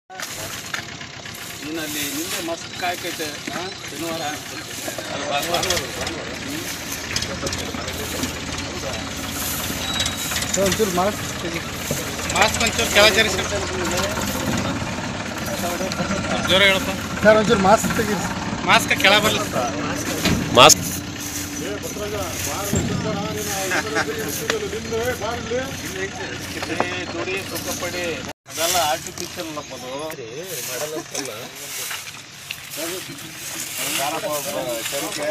ನೀನಲ್ಲಿ ನಿಂದೆ ಮಸ್ತ್ ಕಾಯ್ಕೈತೆ ಹಾಂ ಶನಿವಾರ ಅಲ್ಲಿ ಭಾನುವಾರ ಒಂಚೂರು ಮಾಸ್ಕ್ ಮಾಸ್ಕ್ ಒಂಚೂರು ಕೆಳಗೆ ಜರಿಸಿ ಜೋರ ಹೇಳಪ್ಪ ಸರ್ ಒಂಚೂರು ಮಾಸ್ಕ್ ತೆಗೀರಿ ಮಾಸ್ಕ್ ಕೆಳಗೆ ಬರಲಿ ಮಾಸ್ಕ್ ಏ, ದುಡಿ ಸುಖ ಪಡಿ ಅದೆಲ್ಲ ಆರ್ಟಿಫಿಷಿಯಲ್ ಅಲ್ಲಪ್ಪ ಅದು ಯಾರಪ್ಪ ಒಬ್ಬ ಚರಿಕೆ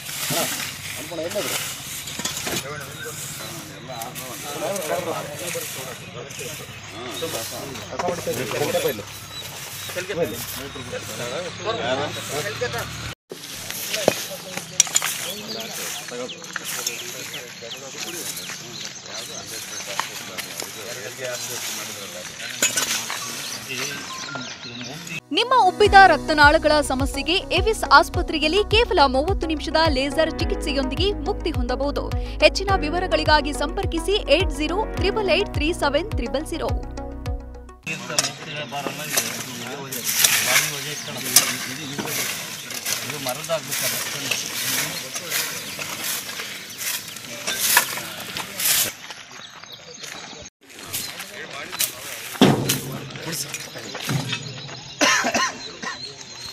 ನಿಮ್ಮ ಉಬ್ಬಿದ ರಕ್ತನಾಳಗಳ ಸಮಸ್ಯೆಗೆ ಎವಿಸ್ ಆಸ್ಪತ್ರೆಯಲ್ಲಿ ಕೇವಲ ಮೂವತ್ತು ನಿಮಿಷದ ಲೇಸರ್ ಚಿಕಿತ್ಸೆಯೊಂದಿಗೆ ಮುಕ್ತಿ ಹೊಂದಬಹುದು ಹೆಚ್ಚಿನ ವಿವರಗಳಿಗಾಗಿ ಸಂಪರ್ಕಿಸಿ eight zero triple eight three seven triple zero ಇದು ಮರದ ಆಗ್ಬೇಕಲ್ಲ